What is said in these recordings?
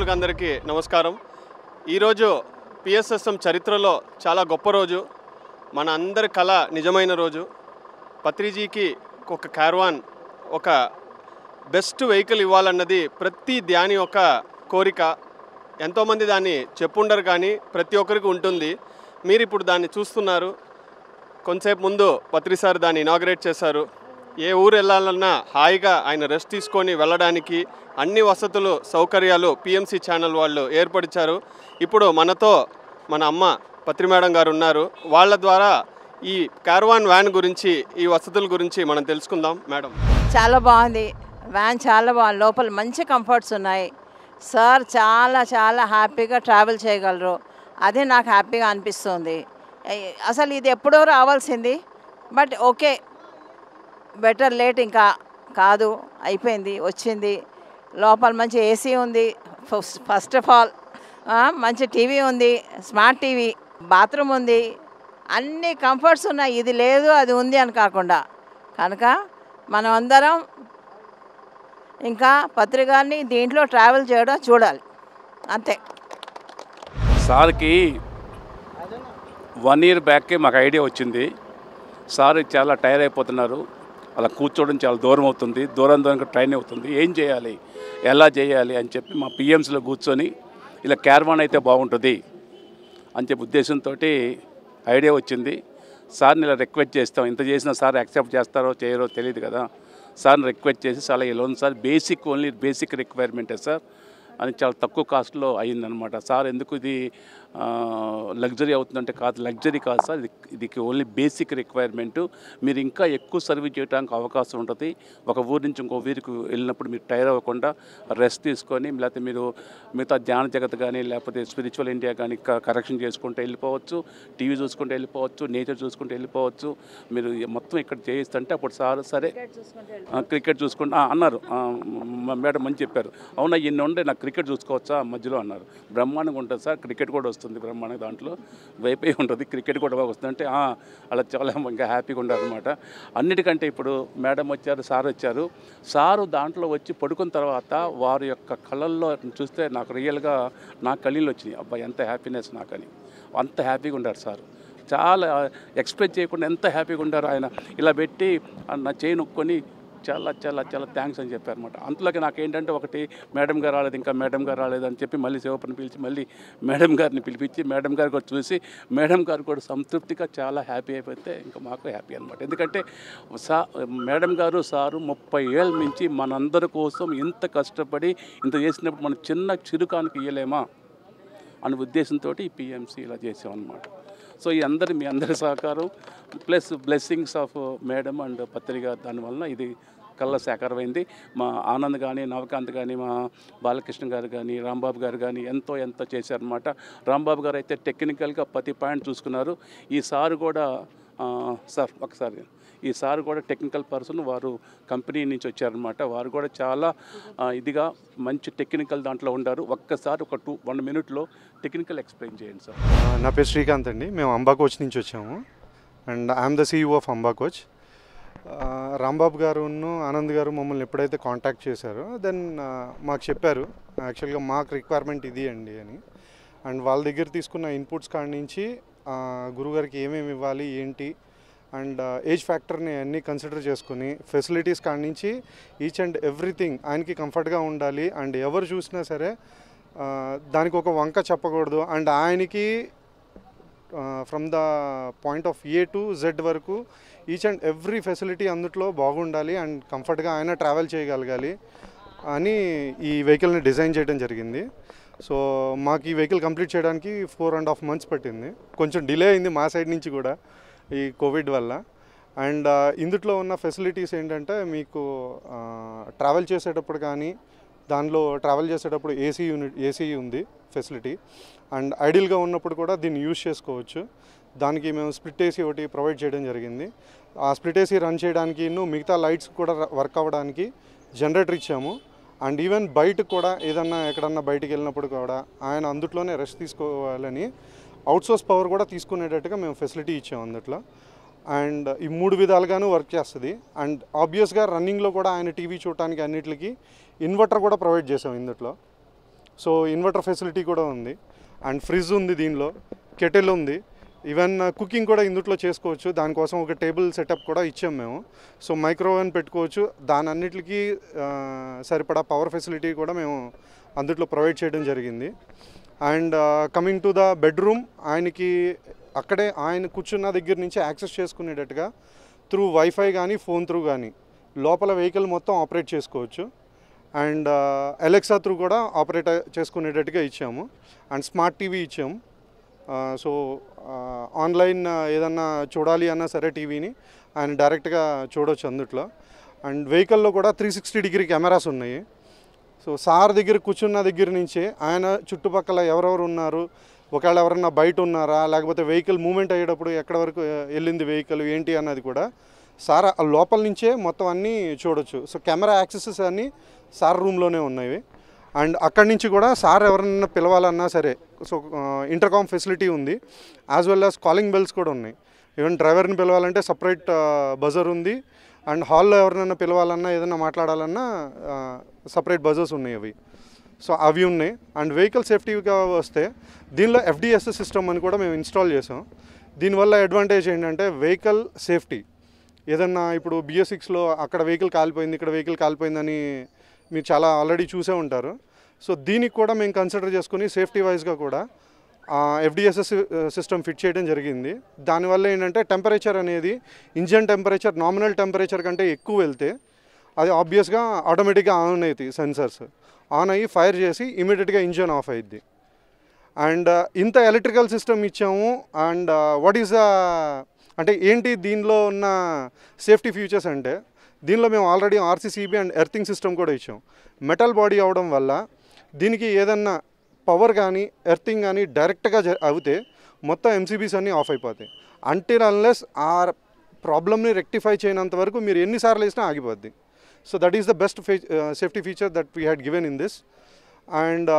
ప్రేక్షకులందరికీ నమస్కారం ఈరోజు పిఎస్ఎస్ఎం చరిత్రలో చాలా గొప్ప రోజు మన అందరి కళ నిజమైన రోజు పత్రిజీకి ఒక క్యార్వాన్ ఒక బెస్ట్ వెహికల్ ఇవ్వాలన్నది ప్రతి ధ్యాని యొక్క కోరిక ఎంతోమంది దాన్ని చెప్పుండరు కానీ ప్రతి ఒక్కరికి ఉంటుంది మీరు ఇప్పుడు దాన్ని చూస్తున్నారు కొంతసేపు ముందు పత్రి సార్ దాన్ని ఇనాగ్రేట్ చేశారు ఏ ఊరు వెళ్ళాలన్నా హాయిగా ఆయన రెస్ట్ తీసుకొని వెళ్ళడానికి అన్ని వసతులు సౌకర్యాలు పిఎంసి ఛానల్ వాళ్ళు ఏర్పరిచారు ఇప్పుడు మనతో మన అమ్మ పత్రి మేడం గారు ఉన్నారు వాళ్ళ ద్వారా ఈ కార్వాన్ వ్యాన్ గురించి ఈ వసతుల గురించి మనం తెలుసుకుందాం మేడం చాలా బాగుంది వ్యాన్ చాలా బాగుంది లోపల మంచి కంఫర్ట్స్ ఉన్నాయి సార్ చాలా చాలా హ్యాపీగా ట్రావెల్ చేయగలరు అదే నాకు హ్యాపీగా అనిపిస్తుంది ఏ- అసలు ఇది ఎప్పుడో రావాల్సింది బట్ ఓకే బెటర్ లేట్ ఇంకా కాదు అయిపోయింది వచ్చింది లోపల మంచి ఏసీ ఉంది ఫస్ట్ ఫస్ట్ ఆఫ్ ఆల్ మంచి టీవీ ఉంది స్మార్ట్ టీవీ బాత్రూమ్ ఉంది అన్ని కంఫర్ట్స్ ఉన్నాయి ఇది లేదు అది ఉంది అని కాకుండా కనుక మనం అందరం ఇంకా పత్రికల్ని దీంట్లో ట్రావెల్ చేయడం చూడాలి అంతే సార్కి వన్ ఇయర్ బ్యాక్కే మాకు ఐడియా వచ్చింది సార్ చాలా టైర్ అయిపోతున్నారు అలా కూర్చోవడం చాలా దూరం అవుతుంది దూరం దూరంగా ట్రైన్ అవుతుంది ఏం చేయాలి ఎలా చేయాలి అని చెప్పి మా పిఎంసీలో కూర్చొని ఇలా క్యార్వాన్ అయితే బాగుంటుంది అని చెప్పి ఉద్దేశంతో ఐడియా వచ్చింది సార్ని ఇలా రిక్వెస్ట్ చేస్తాం ఇంత చేసినా సార్ యాక్సెప్ట్ చేస్తారో చేయరో తెలియదు కదా సార్ని రిక్వెస్ట్ చేసి చాలా ఇలా ఉంది సార్ బేసిక్ ఓన్లీ బేసిక్ రిక్వైర్మెంటే సార్ అని చాలా తక్కువ కాస్ట్లో అయ్యిందనమాట సార్ ఎందుకు ఇది లగ్జరీ అవుతుందంటే కాదు లగ్జరీ కాదు సార్ ఇది ఇది ఓన్లీ బేసిక్ రిక్వైర్మెంట్ మీరు ఇంకా ఎక్కువ సర్వీస్ చేయడానికి అవకాశం ఉంటుంది ఒక ఊరి నుంచి ఇంకో ఊరికి వెళ్ళినప్పుడు మీరు టైర్ అవ్వకుండా రెస్ట్ తీసుకొని లేకపోతే మీరు మిగతా ధ్యాన జగత్ కానీ లేకపోతే స్పిరిచువల్ ఇండియా కానీ కరెక్షన్ చేసుకుంటూ వెళ్ళిపోవచ్చు టీవీ చూసుకుంటూ వెళ్ళిపోవచ్చు నేచర్ చూసుకుంటూ వెళ్ళిపోవచ్చు మీరు మొత్తం ఇక్కడ చేయిస్తుంటే అప్పుడు సార్ సరే ఆ, క్రికెట్ చూసుకుంటా ఆ, అన్నారు ఆ, మ- మేడం మంచి చెప్పారు అవునా ఇన్ని ఉండే నాకు క్రికెట్ చూసుకోవచ్చా మధ్యలో అన్నారు బ్రహ్మాండంగా ఉంటుంది సార్ క్రికెట్ కూడా వస్తుంది బ్రహ్మాండంగా దాంట్లో వైపై ఉంటుంది క్రికెట్ కూడా వస్తుంది అంటే "ఆ, అలా చాలా ఇంకా హ్యాపీగా ఉండారు అనమాట అన్నిటికంటే ఇప్పుడు మేడం వచ్చారు సార్ వచ్చారు సారు దాంట్లో వచ్చి పడుకున్న తర్వాత వారి యొక్క కళల్లో చూస్తే నాకు రియల్గా నా కళీలు వచ్చినాయి అబ్బాయి ఎంత హ్యాపీనెస్ నాకని అంత హ్యాపీగా ఉండారు సార్ చాలా ఎక్స్ప్రెస్ చేయకుండా ఎంత హ్యాపీగా ఉండారు ఆయన ఇలా పెట్టి ఆ నా చేయి నొక్కొని చాలా చాలా చాలా థ్యాంక్స్ అని చెప్పారు అనమాట అంతలోకి నాకు ఏంటంటే ఒకటి మేడం గారు రాలేదు ఇంకా మేడం గారు రాలేదు అని చెప్పి మళ్ళీ శివపని పిలిచి మళ్ళీ మేడం గారిని పిలిపించి మేడం గారు కూడా చూసి మేడం గారు కూడా సంతృప్తిగా చాలా హ్యాపీ అయిపోతే ఇంకా మాకు హ్యాపీ అనమాట ఎందుకంటే సా మేడం గారు సారు ముప్పై ఏళ్ళ నుంచి మనందరి కోసం ఇంత కష్టపడి ఇంత చేసినప్పుడు మన చిన్న చిరుకానికి ఇయ్యలేమా అనే ఉద్దేశంతో ఈ పిఎంసి ఇలా చేసామన్నమాట సో ఈ అందరి మీ అందరి సహకారం plus blessings of madam and పత్రిక దానివలన ఇది కళ్ళ సాకారమైంది మా ఆనంద్ కానీ నవకాంత్ కానీ మా బాలకృష్ణ గారు కానీ రాంబాబు గారు కానీ ఎంతో ఎంతో చేశారనమాట రాంబాబు గారు అయితే టెక్నికల్గా ప్రతి పాయింట్ చూసుకున్నారు ఈ సారు కూడా ఆ, సార్ ఒకసారి ఈ సార్ కూడా టెక్నికల్ పర్సన్ వారు కంపెనీ నుంచి వచ్చారనమాట వారు కూడా చాలా ఆ, ఇదిగా మంచి టెక్నికల్ దాంట్లో ఉండారు ఒక్కసారి ఒక టూ వన్ మినిట్లో టెక్నికల్ ఎక్స్ప్లెయిన్ చేయండి సార్ ఆ, నా పేరు శ్రీకాంత్ అండి మేము అంబా కోచ్ నుంచి వచ్చాము and I'm the CEO of Amba coach ఆ, రాంబాబు గారు ఆనంద్ గారు మమ్మల్ని ఎప్పుడైతే కాంటాక్ట్ చేశారో దెన్ మాకు చెప్పారు యాక్చువల్గా మాకు రిక్వైర్మెంట్ ఇది అండి అని అండ్ వాళ్ళ దగ్గర తీసుకున్న ఇన్పుట్స్ కాడి నుంచి ఆ, గురుగారికి ఏమేమి ఇవ్వాలి ఏంటి అండ్ ఏజ్ ఫ్యాక్టర్ని అన్నీ కన్సిడర్ చేసుకుని ఫెసిలిటీస్ కాడి నుంచి ఈచ్ అండ్ ఎవ్రీథింగ్ ఆయనకి కంఫర్ట్గా ఉండాలి అండ్ ఎవరు చూసినా సరే ఆ, దానికి ఒక వంక చెప్పకూడదు అండ్ ఆయనకి from the point of A to Z వరకు ఈచ్ అండ్ ఎవ్రీ ఫెసిలిటీ అందుట్లో బాగుండాలి అండ్ కంఫర్ట్గా ఆయన ట్రావెల్ చేయగలగాలి అని ఈ వెహికల్ని డిజైన్ చేయడం జరిగింది సో మాకు ఈ వెహికల్ కంప్లీట్ చేయడానికి ఫోర్ అండ్ హాఫ్ మంత్స్ పట్టింది కొంచెం డిలే అయింది మా సైడ్ నుంచి కూడా ఈ కోవిడ్ వల్ల అండ్ ఇందుట్లో ఉన్న ఫెసిలిటీస్ ఏంటంటే మీకు ట్రావెల్ చేసేటప్పుడు కానీ దానిలో ట్రావెల్ చేసేటప్పుడు ఏసీ యూనిట్ ఏసీ ఉంది ఫెసిలిటీ అండ్ ఐడియల్గా ఉన్నప్పుడు కూడా దీన్ని యూజ్ చేసుకోవచ్చు దానికి మేము స్ప్లిట్ ఏసీ ఒకటి ప్రొవైడ్ చేయడం జరిగింది ఆ స్ప్లిట్ ఏసీ రన్ చేయడానికి ఇನ್ನು మిగతా లైట్స్ కూడా వర్క్ అవ్వడానికి జనరేటర్ ఇచ్చాము అండ్ ఈవెన్ బయటకు కూడా ఏదన్నా ఎక్కడన్నా బయటికి వెళ్ళినప్పుడు కూడా ఆయన అందుట్లోనే రెస్ట్ తీసుకోవాలని అవుట్సోర్స్ పవర్ కూడా తీసుకునేటట్టుగా మేము ఫెసిలిటీ ఇచ్చాము అందుట్లో అండ్ ఈ మూడు విధాలుగాను వర్క్ చేస్తుంది అండ్ ఆబ్వియస్గా రన్నింగ్లో కూడా ఆయన టీవీ చూడటానికి అన్నిటికి ఇన్వర్టర్ కూడా ప్రొవైడ్ చేసాం ఇందులో సో ఇన్వర్టర్ ఫెసిలిటీ కూడా ఉంది అండ్ ఫ్రిడ్జ్ ఉంది దీనిలో కెటిల్ ఉంది ఈవెన్ కుకింగ్ కూడా ఇందుట్లో చేసుకోవచ్చు దానికోసం ఒక టేబుల్ సెటప్ కూడా ఇచ్చాం మేము సో మైక్రోవేవ్ పెట్టుకోవచ్చు దాని అన్నిటికీ ఆ, సరిపడా పవర్ ఫెసిలిటీ కూడా మేము అందుట్లో ప్రొవైడ్ చేయడం జరిగింది and coming to the bedroom ఆయనకి అక్కడే ఆయన కూర్చున్న దగ్గర నుంచి యాక్సెస్ చేసుకునేటట్టుగా త్రూ వైఫై కానీ ఫోన్ త్రూ కానీ లోపల వెహికల్ మొత్తం ఆపరేట్ చేసుకోవచ్చు అండ్ ఎలెక్సా త్రూ కూడా ఆపరేట్ చేసుకునేటట్టుగా ఇచ్చాము అండ్ స్మార్ట్ టీవీ ఇచ్చాము సో ఆన్లైన్ ఏదన్నా చూడాలి అన్నా సరే టీవీని ఆయన డైరెక్ట్గా చూడొచ్చు అందుట్లో అండ్ వెహికల్లో కూడా త్రీ సిక్స్టీ డిగ్రీ కెమెరాస్ ఉన్నాయి సో సార్ దగ్గర కూర్చున్న దగ్గర నుంచే ఆయన చుట్టుపక్కల ఎవరెవరు ఉన్నారు ఒకవేళ ఎవరన్నా బయట ఉన్నారా లేకపోతే వెహికల్ మూమెంట్ అయ్యేటప్పుడు ఎక్కడ వరకు వెళ్ళింది వెహికల్ ఏంటి అన్నది కూడా సార్ ఆ లోపల నుంచే మొత్తం అన్నీ చూడొచ్చు సో కెమెరా యాక్సెసెస్ అన్నీ సార్ రూమ్లోనే ఉన్నాయి అండ్ అక్కడి నుంచి కూడా సార్ ఎవరన్నా పిలవాలన్నా సరే సో ఇంటర్కామ్ ఫెసిలిటీ ఉంది as well as calling bells కూడా ఉన్నాయి ఈవెన్ డ్రైవర్ని పిలవాలంటే సపరేట్ బజర్ ఉంది అండ్ హాల్లో ఎవరినైనా పిలవాలన్నా ఏదైనా మాట్లాడాలన్నా సపరేట్ బజర్స్ ఉన్నాయి అవి సో అవి ఉన్నాయి అండ్ వెహికల్ సేఫ్టీగా వస్తే దీనిలో ఎఫ్డిఎస్ఎస్ సిస్టమ్ అని కూడా మేము ఇన్స్టాల్ చేసాం దీనివల్ల అడ్వాంటేజ్ ఏంటంటే వెహికల్ సేఫ్టీ ఏదన్నా ఇప్పుడు బిఎస్ సిక్స్లో అక్కడ వెహికల్ కాలిపోయింది ఇక్కడ వెహికల్ కాలిపోయిందని మీరు చాలా ఆల్రెడీ చూసే ఉంటారు సో దీనికి కూడా మేము కన్సిడర్ చేసుకుని సేఫ్టీ వైజ్గా కూడా ఎఫ్డిఎస్ఎస్ సిస్టమ్ ఫిట్ చేయడం జరిగింది దానివల్ల ఏంటంటే టెంపరేచర్ అనేది ఇంజన్ టెంపరేచర్ నామినల్ టెంపరేచర్ కంటే ఎక్కువ వెళ్తే అది ఆబ్వియస్గా ఆటోమేటిక్గా ఆన్ అవుతాయి సెన్సర్స్ ఆన్ అయ్యి ఫైర్ చేసి ఇమీడియట్గా ఇంజన్ ఆఫ్ అయ్యిద్ది అండ్ ఇంత ఎలక్ట్రికల్ సిస్టమ్ ఇచ్చాము అండ్ వాట్ ఈస్ ద అంటే ఏంటి దీనిలో ఉన్న సేఫ్టీ ఫీచర్స్ అంటే దీనిలో మేము already RCCB and earthing system కూడా ఇచ్చాం మెటల్ బాడీ అవడం వల్ల దీనికి ఏదన్నా పవర్ కానీ ఎర్తింగ్ కానీ డైరెక్ట్గా జ అవుతే మొత్తం ఎంసీబీస్ అన్నీ ఆఫ్ అయిపోతాయి అంటిల్ అన్లెస్ ఆ ప్రాబ్లమ్ని రెక్టిఫై చేయనంత వరకు మీరు ఎన్నిసార్లు వేసినా ఆగిపోద్ది so that is the best safety feature that we had given in this and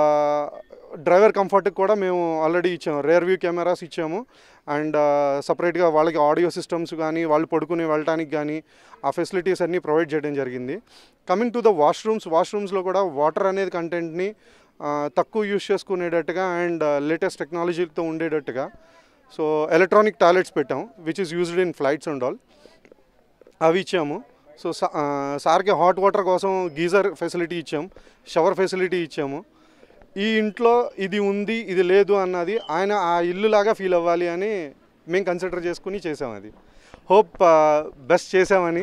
driver కంఫర్ట్కి కూడా మేము ఆల్రెడీ ఇచ్చాము రేర్ వ్యూ కెమెరాస్ ఇచ్చాము అండ్ సపరేట్గా వాళ్ళకి ఆడియో సిస్టమ్స్ కానీ వాళ్ళు పడుకుని వెళ్ళటానికి కానీ ఆ ఫెసిలిటీస్ అన్నీ ప్రొవైడ్ చేయడం జరిగింది కమింగ్ టు ద వాష్రూమ్స్ వాష్రూమ్స్లో కూడా వాటర్ అనేది కంటెంట్ని తక్కువ యూస్ చేసుకునేటట్టుగా అండ్ లేటెస్ట్ టెక్నాలజీతో ఉండేటట్టుగా సో ఎలక్ట్రానిక్ టాయిలెట్స్ పెట్టాం which is used in flights and all అవి ఇచ్చాము సో సా- ఆ, సార్కి హాట్ వాటర్ కోసం గీజర్ ఫెసిలిటీ ఇచ్చాం షవర్ ఫెసిలిటీ ఇచ్చాము ఈ ఇంట్లో ఇది ఉంది ఇది లేదు అన్నది ఆయన ఆ ఇల్లు లాగా ఫీల్ అవ్వాలి అని మేము కన్సిడర్ చేసుకుని చేసాం అది హోప్ బెస్ట్ చేసామని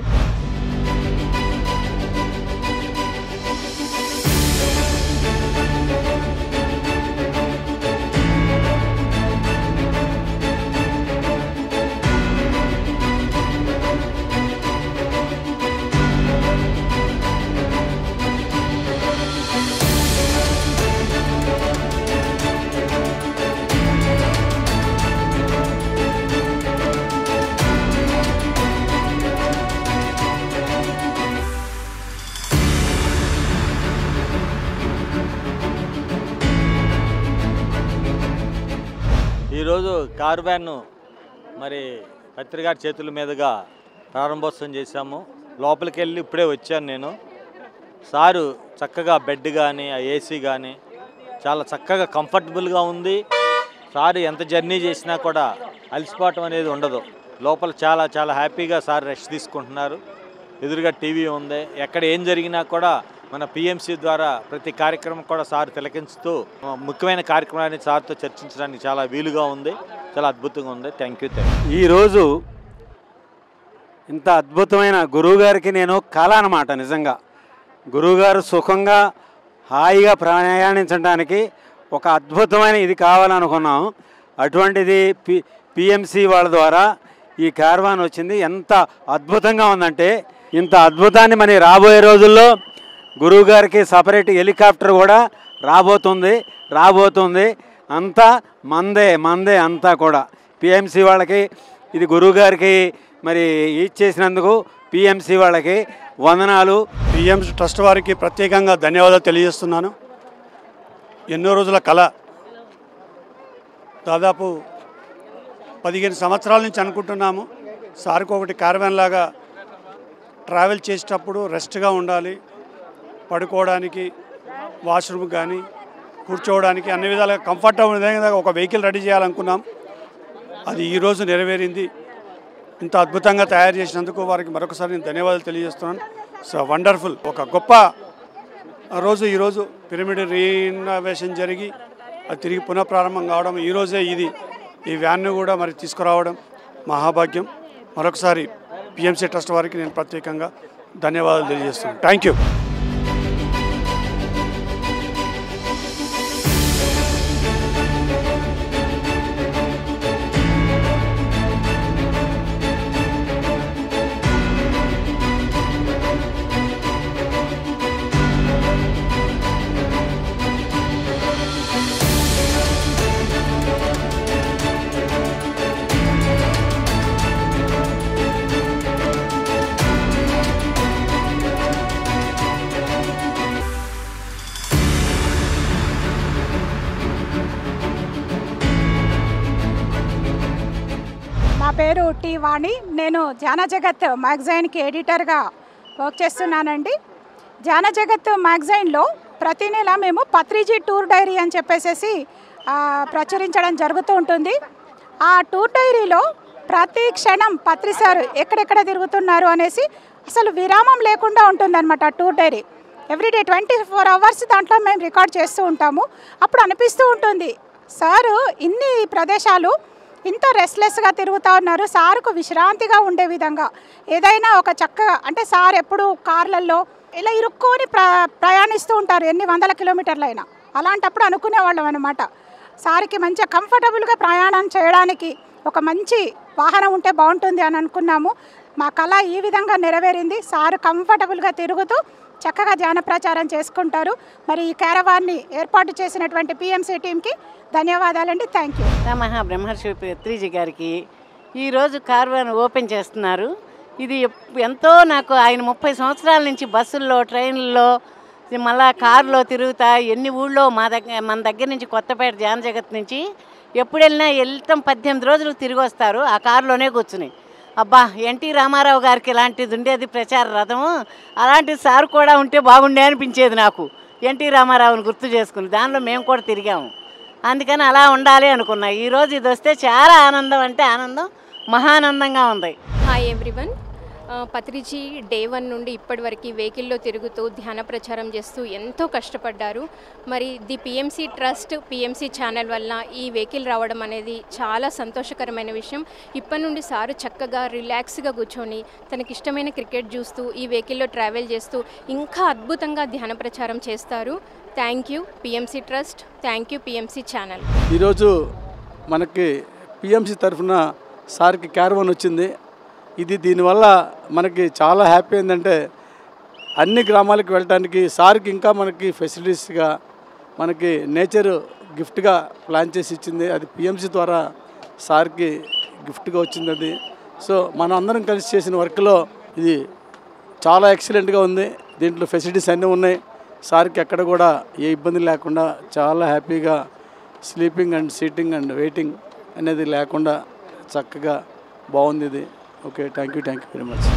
ఈరోజు కారు వ్యాన్ మరి పత్రికారి చేతుల మీదుగా ప్రారంభోత్సవం చేశాము లోపలికి వెళ్ళి ఇప్పుడే వచ్చాను నేను సారు చక్కగా బెడ్ కానీ ఆ ఏసీ కానీ చాలా చక్కగా కంఫర్టబుల్గా ఉంది సారు ఎంత జర్నీ చేసినా కూడా అలసిపోవటం అనేది ఉండదు లోపల చాలా చాలా హ్యాపీగా సార్ రెస్ట్ తీసుకుంటున్నారు ఎదురుగా టీవీ ఉంది ఎక్కడ ఏం జరిగినా కూడా మన పిఎంసి ద్వారా ప్రతి కార్యక్రమం కూడా సార్ తిలకించుతూ ఆ, ముఖ్యమైన కార్యక్రమాన్ని సార్తో చర్చించడానికి చాలా వీలుగా ఉంది చాలా అద్భుతంగా ఉంది థ్యాంక్ యూ థ్యాంక్ యూ ఈరోజు ఇంత అద్భుతమైన గురువుగారికి నేను కళ అనమాట నిజంగా గురువుగారు సుఖంగా హాయిగా ప్రయాణించడానికి ఒక అద్భుతమైన ఇది కావాలనుకున్నాం అటువంటిది పి పిఎంసి వాళ్ళ ద్వారా ఈ కార్వాన్ వచ్చింది ఎంత అద్భుతంగా ఉందంటే ఇంత అద్భుతాన్ని మరి రాబోయే రోజుల్లో గురువుగారికి సపరేట్ హెలికాప్టర్ కూడా రాబోతుంది రాబోతుంది అంతా మందే మందే అంతా కూడా పిఎంసి వాళ్ళకి ఇది గురువుగారికి మరి ఇచ్చేసినందుకు పిఎంసి వాళ్ళకి వందనాలు పిఎంస్ ట్రస్ట్ వారికి ప్రత్యేకంగా ధన్యవాదాలు తెలియజేస్తున్నాను ఎన్నో రోజుల కళ దాదాపు పదిహేను సంవత్సరాల నుంచి అనుకుంటున్నాము సార్కి ఒకటి క్యారవాన్ లాగా ట్రావెల్ చేసేటప్పుడు రెస్ట్గా ఉండాలి పడుకోవడానికి వాష్రూమ్ కానీ కూర్చోవడానికి అన్ని విధాలుగా కంఫర్టబుల్ విధంగా ఒక వెహికల్ రెడీ చేయాలనుకున్నాం అది ఈరోజు నెరవేరింది ఇంత అద్భుతంగా తయారు చేసినందుకు వారికి మరొకసారి నేను ధన్యవాదాలు తెలియజేస్తున్నాను సో వండర్ఫుల్ ఒక గొప్ప రోజు ఈరోజు పిరమిడ్ రీఇన్నోవేషన్ జరిగి అది తిరిగి పునఃప్రారంభం కావడం ఈరోజే ఇది ఈ వ్యాన్ను కూడా మరి తీసుకురావడం మహాభాగ్యం మరొకసారి పిఎంసీ ట్రస్ట్ వారికి నేను ప్రత్యేకంగా ధన్యవాదాలు తెలియజేస్తున్నాను థ్యాంక్ యూ నా పేరు టి వాణి నేను ధ్యాన జగత్ మ్యాగజైన్కి ఎడిటర్గా వర్క్ చేస్తున్నానండి ధ్యాన జగత్ మ్యాగజైన్లో ప్రతి నెల మేము పత్రిజీ టూర్ డైరీ అని చెప్పేసి ఆ, ప్రచురించడం జరుగుతూ ఉంటుంది ఆ టూర్ డైరీలో ప్రతి క్షణం పత్రి సార్ ఎక్కడెక్కడ తిరుగుతున్నారు అనేసి అసలు విరామం లేకుండా ఉంటుందన్నమాట ఆ tour diary everyday twenty four hours దాంట్లో మేము రికార్డ్ చేస్తూ ఉంటాము అప్పుడు అనిపిస్తూ ఉంటుంది సారు ఇన్ని ప్రదేశాలు ఇంత రెస్ట్లెస్గా తిరుగుతూ ఉన్నారు సార్కు విశ్రాంతిగా ఉండే విధంగా ఏదైనా ఒక చక్కగా అంటే సార్ ఎప్పుడు కార్లలో ఇలా ఇరుక్కొని ప్ర ప్రయాణిస్తూ ఉంటారు ఎన్ని వందల కిలోమీటర్లైనా అలాంటప్పుడు అనుకునేవాళ్ళం అనమాట సార్కి మంచిగా కంఫర్టబుల్గా ప్రయాణం చేయడానికి ఒక మంచి వాహనం ఉంటే బాగుంటుంది అని అనుకున్నాము మా కళ ఈ విధంగా నెరవేరింది సార్ కంఫర్టబుల్గా తిరుగుతూ చక్కగా ధ్యాన ప్రచారం చేసుకుంటారు మరి ఈ క్యారవాన్ని ఏర్పాటు చేసినటువంటి పిఎంసీ టీంకి ధన్యవాదాలండి థ్యాంక్ యూ మహా బ్రహ్మర్షి పత్రిజీ గారికి ఈరోజు కార్వాన్ ఓపెన్ చేస్తున్నారు ఇది ఎప్- ఎంతో నాకు ఆయన ముప్పై సంవత్సరాల నుంచి బస్సుల్లో ట్రైన్లలో ఇది మళ్ళా కారులో తిరుగుతా ఎన్ని ఊళ్ళో మా దగ్గర మన దగ్గర నుంచి కొత్తపేట జాన జగత్ నుంచి ఎప్పుడు వెళ్ళినా వెళ్తాం పద్దెనిమిది రోజులు తిరిగి వస్తారు ఆ కారులోనే కూర్చుని అబ్బా ఎన్టీ రామారావు గారికి ఇలాంటిది ఉండేది ప్రచార రథము అలాంటి సార్ కూడా ఉంటే బాగుండే అనిపించేది నాకు ఎన్టీ రామారావుని గుర్తు చేసుకుని దానిలో మేము కూడా తిరిగాము అందుకని అలా ఉండాలి అనుకున్నా ఈరోజు ఇది వస్తే చాలా ఆనందం అంటే ఆనందం మహానందంగా ఉంది hi everyone Patriji day one నుండి ఇప్పటి వరకు వెహికల్లో తిరుగుతూ ధ్యాన ప్రచారం చేస్తూ ఎంతో కష్టపడ్డారు మరి the PMC trust PMC channel వల్ల ఈ వెహికల్ రావడం అనేది చాలా సంతోషకరమైన విషయం ఇప్పటి నుండి సారు చక్కగా రిలాక్స్గా కూర్చొని తనకి ఇష్టమైన క్రికెట్ చూస్తూ ఈ వెహికల్లో ట్రావెల్ చేస్తూ ఇంకా అద్భుతంగా ధ్యాన ప్రచారం చేస్తారు thank you PMC trust thank you PMC channel ఈరోజు మనకి పిఎంసి తరఫున సార్కి క్యారవన్ వచ్చింది ఇది దీనివల్ల మనకి చాలా హ్యాపీ ఏంటంటే అన్ని గ్రామాలకు వెళ్ళటానికి సార్కి ఇంకా మనకి ఫెసిలిటీస్గా మనకి నేచర్ గిఫ్ట్గా ప్లాన్ చేసి ఇచ్చింది అది పిఎంసి ద్వారా సార్కి గిఫ్ట్గా వచ్చింది అది సో మనం అందరం కలిసి చేసిన వర్క్లో ఇది చాలా ఎక్సలెంట్గా ఉంది దీంట్లో ఫెసిలిటీస్ అన్నీ ఉన్నాయి సార్కి ఎక్కడ కూడా ఏ ఇబ్బంది లేకుండా చాలా హ్యాపీగా sleeping and seating and waiting అనేది లేకుండా చక్కగా బాగుంది ఇది okay thank you thank you very much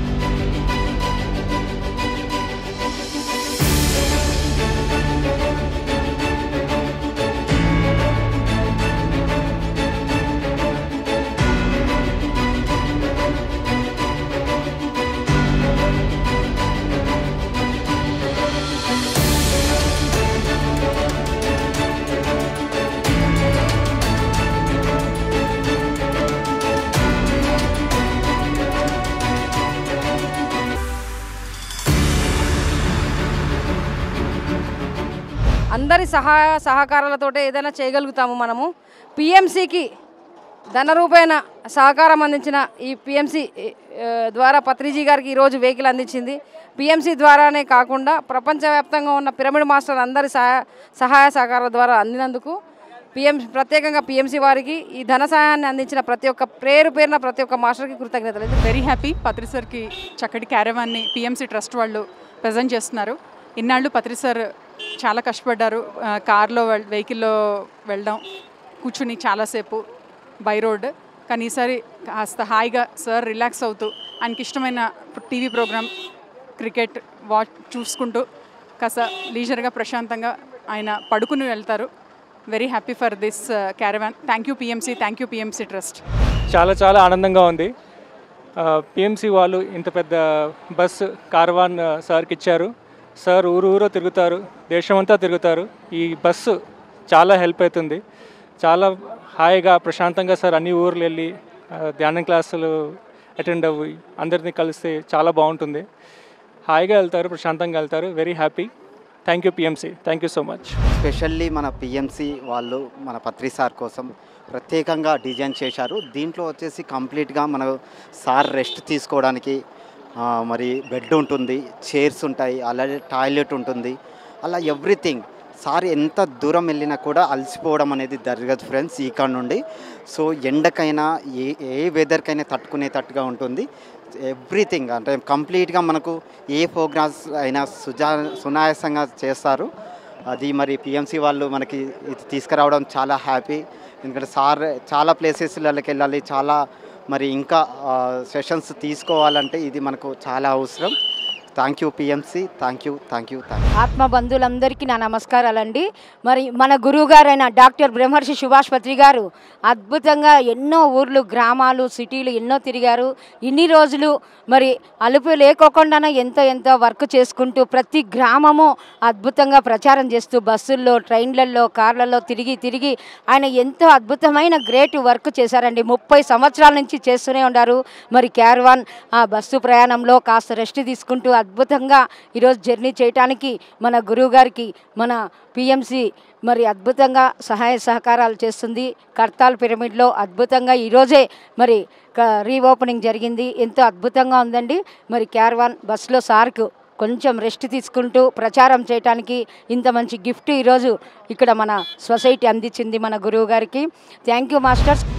అందరి సహాయ సహకారాలతోటే ఏదైనా చేయగలుగుతాము మనము పిఎంసికి ధన రూపేణ సహకారం అందించిన ఈ పిఎంసి ద్వారా పత్రిజీ గారికి ఈరోజు వెహికల్ అందించింది పిఎంసి ద్వారానే కాకుండా ప్రపంచవ్యాప్తంగా ఉన్న పిరమిడ్ మాస్టర్ అందరి సహాయ సహాయ సహకారాల ద్వారా అందినందుకు పిఎం ప్రత్యేకంగా పిఎంసి వారికి ఈ ధన సహాయాన్ని అందించిన ప్రతి ఒక్క పేరు పేరున ప్రతి ఒక్క మాస్టర్కి కృతజ్ఞతలు వెరీ హ్యాపీ పత్రి సార్కి చక్కటి క్యారవాన్ని పిఎంసి ట్రస్ట్ వాళ్ళు ప్రజెంట్ చేస్తున్నారు ఇన్నాళ్ళు పత్రి సార్ చాలా కష్టపడ్డారు ఆ, కార్లో వెల్ వెహికల్లో వెళ్ళడం కూర్చుని చాలాసేపు బై రోడ్ కానీ ఈసారి కాస్త హాయిగా సార్ రిలాక్స్ అవుతూ ఆయనకి ఇష్టమైన టీవీ ప్రోగ్రామ్ క్రికెట్ వాచ్ చూసుకుంటూ కాస్త లీజర్గా ప్రశాంతంగా ఆయన పడుకుని వెళ్తారు very happy for this caravan thank you PMC thank you PMC trust చాలా చాలా ఆనందంగా ఉంది పిఎంసి వాళ్ళు ఇంత పెద్ద బస్సు కార్వాన్ ఆ, సార్కి ఇచ్చారు సార్ ఊరు ఊరు తిరుగుతారు దేశమంతా తిరుగుతారు ఈ బస్సు చాలా హెల్ప్ అవుతుంది చాలా హాయిగా ప్రశాంతంగా సార్ అన్ని ఊర్లు వెళ్ళి ఆ, ధ్యానం క్లాసులు అటెండ్ అవ్వి అందరినీ కలిస్తే చాలా బాగుంటుంది హాయిగా వెళ్తారు ప్రశాంతంగా వెళ్తారు very happy thank you PMC thank you so much specially మన పిఎంసి వాళ్ళు మన పత్రి సార్ కోసం ప్రత్యేకంగా డిజైన్ చేశారు దీంట్లో వచ్చేసి కంప్లీట్గా మన సార్ రెస్ట్ తీసుకోవడానికి ఆ, మరి బెడ్ ఉంటుంది చైర్స్ ఉంటాయి అలాగే టాయిలెట్ ఉంటుంది అలా ఎవ్రీథింగ్ సార్ ఎంత దూరం వెళ్ళినా కూడా అలసిపోవడం అనేది జరగదు ఫ్రెండ్స్ ఇక్కడ నుండి సో ఎండకైనా ఏ ఏ వెదర్కైనా తట్టుకునేటట్టుగా ఉంటుంది ఎవ్రీథింగ్ అంటే కంప్లీట్గా మనకు ఏ ప్రోగ్రామ్స్ అయినా సుజా సునాయాసంగా చేస్తారు అది మరి పిఎంసి వాళ్ళు మనకి ఇది తీసుకురావడం చాలా హ్యాపీ ఎందుకంటే సార్ చాలా ప్లేసెస్లకి వెళ్ళాలి చాలా మరి ఇంకా సెషన్స్ తీసుకోవాలంటే ఇది మనకు చాలా అవసరం thank you PMC thank you thank you thank you ఆత్మ బంధువులందరికీ నా నమస్కారాలండి మరి మన గురువు గారైన డాక్టర్ బ్రహ్మర్షి సుభాష్ పత్రి గారు అద్భుతంగా ఎన్నో ఊర్లు గ్రామాలు సిటీలు ఎన్నో తిరిగారు ఇన్ని రోజులు మరి అలుపు లేకోకుండానే ఎంతో ఎంతో వర్క్ చేసుకుంటూ ప్రతి గ్రామము అద్భుతంగా ప్రచారం చేస్తూ బస్సుల్లో ట్రైన్లలో కార్లలో తిరిగి తిరిగి ఆయన ఎంతో అద్భుతమైన గ్రేట్ వర్క్ చేశారండి ముప్పై సంవత్సరాల నుంచి చేస్తూనే ఉన్నారు మరి క్యార్వాన్ ఆ బస్సు ప్రయాణంలో కాస్త రెస్ట్ తీసుకుంటూ అద్భుతంగా ఈరోజు జర్నీ చేయటానికి మన గురువు గారికి మన పిఎంసి మరి అద్భుతంగా సహాయ సహకారాలు చేస్తుంది కర్తాల్ పిరమిడ్లో అద్భుతంగా ఈరోజే మరి రీఓపెనింగ్ జరిగింది ఎంతో అద్భుతంగా ఉందండి మరి క్యార్వాన్ బస్సులో సార్కు కొంచెం రెస్ట్ తీసుకుంటూ ప్రచారం చేయడానికి ఇంత మంచి గిఫ్ట్ ఈరోజు ఇక్కడ మన సొసైటీ అందించింది మన గురువు గారికి థ్యాంక్ యూ మాస్టర్స్